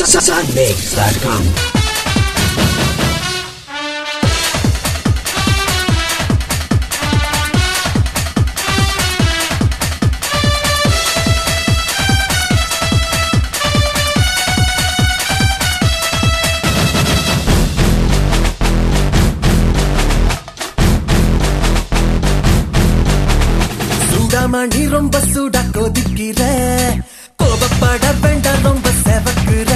Sunmix.com. Chudamani ரொம்ப சூடா கொதிக்கிற கோபப்பட வேண்டாம் ரொம்ப செவக்குற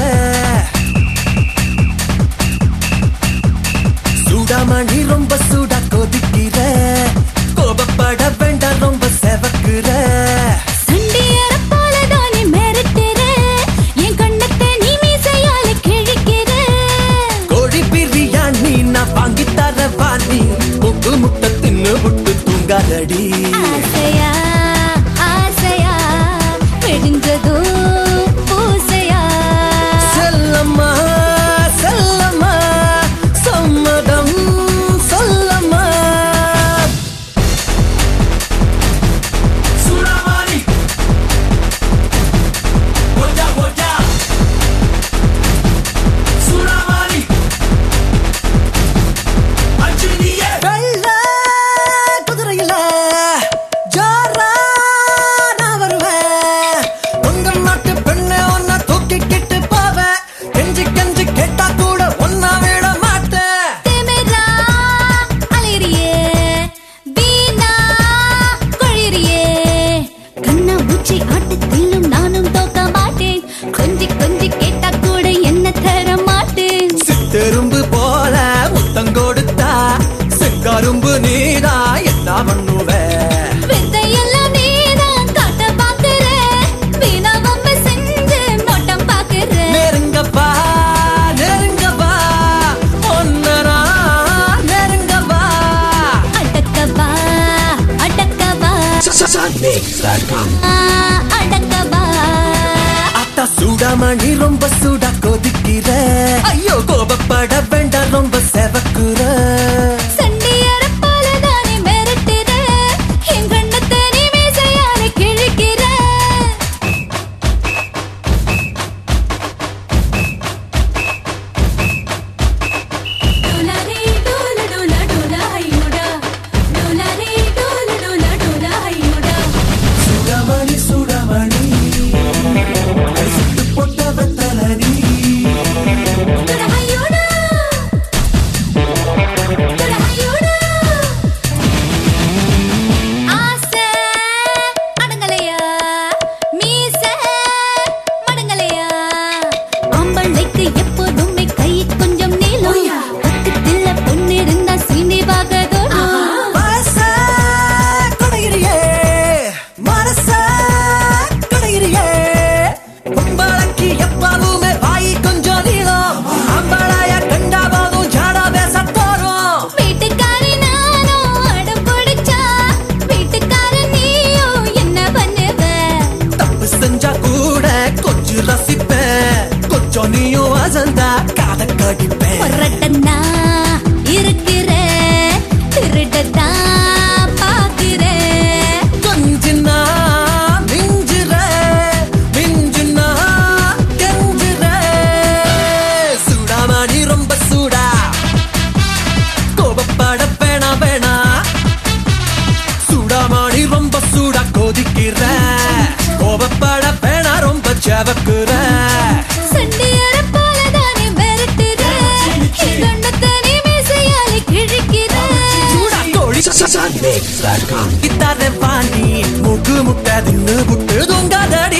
சூடாமணி ரொம்ப சூடா கொதிக்கிற கோபப்பட வேண்டாம் ரொம்ப செவக்குற சண்டியரைப் போலதானே மிரட்டுற. என் கண்ணத்தை நீ மீசையால கிழிக்கிற. கோழி பிரியாணி நான் வாங்கி தர வாணி முக்கு முட்டை தின்னு விட்டு தூங்காதடி ஆசையா, ஆசையா, விடிஞ்சதும் பூசையா. செல்லம்மா செல்லம்மா சம்மதம் சொல்லம்மா சூடாமணி ஓஜா ஓஜா சூடாமணி அஞ்சுனியே வெள்ள குதிரையில ஜாரா நான் வருவேன் உங்க நாட்டு பெண்ணை ஒன்ன தூக்கிக்கிட்டு போவேன் கெஞ்சி கெஞ்சி கேட்டா கூட ஒன்னா விட மாட்டேன் திமிரா அலைறியே, வீணா கொழிறியே. கண்ணா மூச்சி ஆட்டத்திலும் நானும் தோக்க மாட்டேன் கொஞ்சி கொஞ்சி கேட்டா கூட என்ன தர மாட்டேன் சித்தெரும்பு போல முத்தம் கொடுத்தா செக்கரும்பு நீடா என்ன பண்ணுவ வித்தையெல்லாம் நீதான் காட்ட பாக்குற. வீணா வம்பு செஞ்சு நோட்டம் பாக்குற. நெருங்க வா நெருங்க வா ஒன்னரா நெருங்க வா அடக்கவா, அடக்கவா, Sunmix.com. ஆ, அடக்கவா. அத்தா சூடாமணி ரொம்ப சூடா கொதிக்கிற ஐயோ கோபப்பட வேண்டாம் ரொம்ப செவக்குற சண்டியரைப் போலதானே மிரட்டுற. என் கண்ணத்தை நீ மீசையால கிழிக்கிற. டோலாரே, டோல, டோல, டோல, ஐயோடா. டோலாரே, டோல, டோல, டோல, ஐயோடா. சூடாமணி சூடாமணி சுட்டு போட்ட வெத்தலனி டோல, ஐயோடா. டோல, ஐயோடா. ஆசை அடங்கலையா மீசை மடங்கலையா ஆம்பளைக்கு எப்போதுமே கை கொஞ்சம் நீளம் பக்கத்துல பொண்ணு இருந்தா சீனி பாகதோடும் மனச கொடையிறியே மனச கொடையிறியே பொம்பளைக்கு எப்பவுமே வாய் கொஞ்சம் நீளம் அம்பளைய கண்டா போதும் ஜாடா பேச தோறும் வீட்டுக்காரி நானும் அடம் பிடிச்சா வீட்டுக்காரன் நீயும் என்ன பண்ணுவ தப்பு செஞ்சா கூட கொஞ்சம் ரசிப்பேன் கொஞ்சம் நீயும் அசந்தா காத கடிப்பேன் பொறட்டனா இருக்கிற திருடத்தான் பாக்குற கொஞ்சினா மிஞ்சுற மிஞ்சுனா கெஞ்சுற சூடாமணி ரொம்ப சூடா கோபப்பட வேணா வேணா சூடாமணி ரொம்ப சூடா கொதிக்கிற கோபப்பட வேணா ரொம்ப ஜவக்குற சண்டியரை போலதானே மிரட்டுற. என் கண்ணத்தை நீ மீசையால கிழிக்கிற. சூடா கோழி Sunmix.com. கித்தார பாணி முக்கு முட்டை தின்னு புட்டு தூங்காதடி